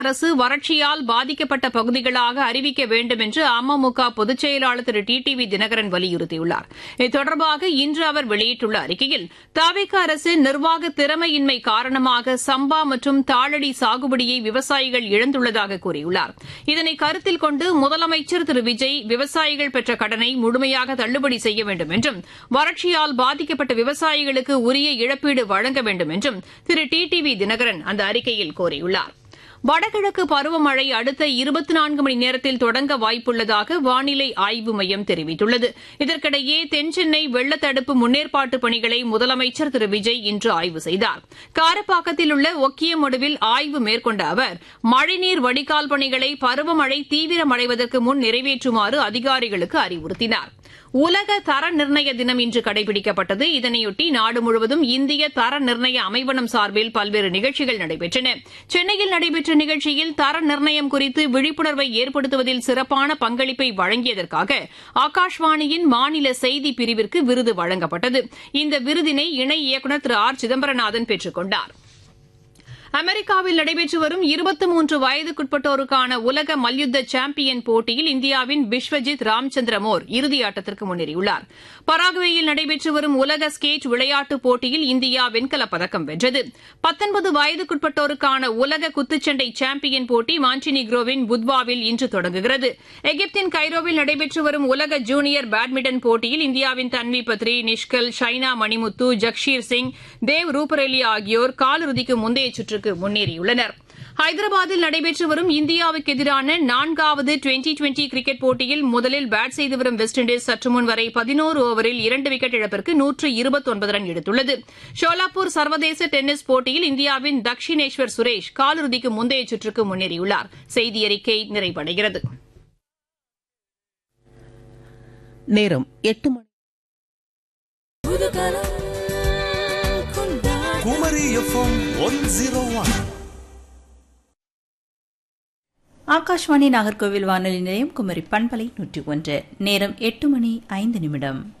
அரசு வறட்சியால் பாதிக்கப்பட்ட பகுதிகளாக அறிவிக்க வேண்டும் என்று அமமுக பொதுச் செயலாளர் Thiru T T V Dhinakaran வலியுறுத்தியுள்ளார் இது தொடர்பாக இன்று அவர் வெளியிட்டுள்ள அறிக்கையில் தாவேக அரசின் நிர்வாக திறமையின்மை காரணமாக சம்பா மற்றும் தாளடி சாகுபடியை விவசாயிகள் இழந்துள்ளதாக கூறியுள்ளார் இதனை கருத்தில் கொண்டு முதலமைச்சர் திரு விஜய் விவசாயிகள் பெற்ற கடனை முழுமையாக தள்ளுபடி செய்ய வேண்டும் என்றும் வறட்சியால் பாதிக்கப்பட்ட விவசாயிகளுக்கு உரிய இழப்பீடு வழங்க வேண்டும் என்றும் Thiru T T V Dhinakaran அந்த அறிக்கையில் கோரியுள்ளார் வடகிழக்கு பருவமழை அடுத்த இருபத்தி நான்கு மணி நேரத்தில் தொடங்க வாய்ப்புள்ளதாக வானிலை ஆய்வு மையம் தெரிவித்துள்ளது இதற்கிடையே தென்சென்னை வெள்ளத்தடுப்பு முன்னேற்பாட்டு பணிகளை முதலமைச்சர் திரு விஜய் இன்று ஆய்வு செய்தார் காரப்பாக்கத்தில் உள்ள ஒக்கியமடுவில் ஆய்வு மேற்கொண்ட அவர் மழைநீர் வடிகால் பணிகளை பருவமழை தீவிரமடைவதற்கு முன் நிறைவேற்றுமாறு அதிகாரிகளுக்கு அறிவுறுத்தினார் உலக தர நிர்ணய தினம் இன்று கடைபிடிக்கப்பட்டது இதனையொட்டி நாடு முழுவதும் இந்திய தர நிர்ணய அமைவனம் சார்பில் பல்வேறு நிகழ்ச்சிகள் நடைபெற்றன சென்னையில் நடைபெற்ற நிகழ்ச்சியில் தர நிர்ணயம் குறித்து விழிப்புணர்வை ஏற்படுத்துவதில் சிறப்பான பங்களிப்பை வழங்கியதற்காக ஆகாஷ்வாணியின் மாநில செய்தி பிரிவிற்கு விருது வழங்கப்பட்டது இந்த விருதினை இணை இயக்குநர் திரு ஆர் சிதம்பரநாதன் பெற்றுக் கொண்டாா் அமெரிக்காவில் நடைபெற்று வரும் இருபத்தி மூன்று வயதுக்குட்பட்டோருக்கான உலக மல்யுத்த சாம்பியன் போட்டியில் இந்தியாவின் பிஸ்வஜித் ராம்சந்திரமோர் இறுதியாட்டத்திற்கு முன்னேறியுள்ளார் பராகுவேயில் நடைபெற்று வரும் உலக ஸ்கேட் விளையாட்டுப் போட்டியில் இந்தியா வெண்கலப் பதக்கம் வென்றது பத்தொன்பது வயதுக்குட்பட்டோருக்கான உலக குத்துச்சண்டை சாம்பியன் போட்டி மான்டினிக்ரோவின் புத்வாவில் இன்று தொடங்குகிறது எகிப்தின் கைரோவில் நடைபெற்று வரும் உலக ஜூனியர் பேட்மிண்டன் போட்டியில் இந்தியாவின் தன்வி பத்ரி நிஷ்கல் ஷைனா மணிமுத்து ஜக்ஷீர் சிங் தேவ் ரூபரேலி ஆகியோர் காலிறுதிக்கு முந்தைய சுற்றுக்கு முன்னேறியுள்ளனர் ஹைதராபாத்தில் நடைபெற்று வரும் இந்தியாவுக்கு எதிரான நான்காவது டுவெண்டி டுவெண்டி கிரிக்கெட் போட்டியில் முதலில் பேட் செய்து வரும் வெஸ்ட் இண்டீஸ் சற்று முன் வரை பதினோரு ஓவரில் இரண்டு விக்கெட் இழப்பிற்கு நூற்று இருபத்தொன்பது ரன் எடுத்துள்ளது ஷோலாப்பூர் சர்வதேச டென்னிஸ் போட்டியில் இந்தியாவின் தக்ஷினேஸ்வர் சுரேஷ் காலிறுதிக்கு முந்தைய சுற்றுக்கு முன்னேறியுள்ளார் செய்தி அறிக்கை நிறைவடைகிறது நேரம் எட்டு மணி Kumari FM one zero one Akashvani Nagercoil வானொலி நிலையம் குமரி பண்பலை நூற்றி ஒன்று நேரம் எட்டு மணி ஐந்து நிமிடம்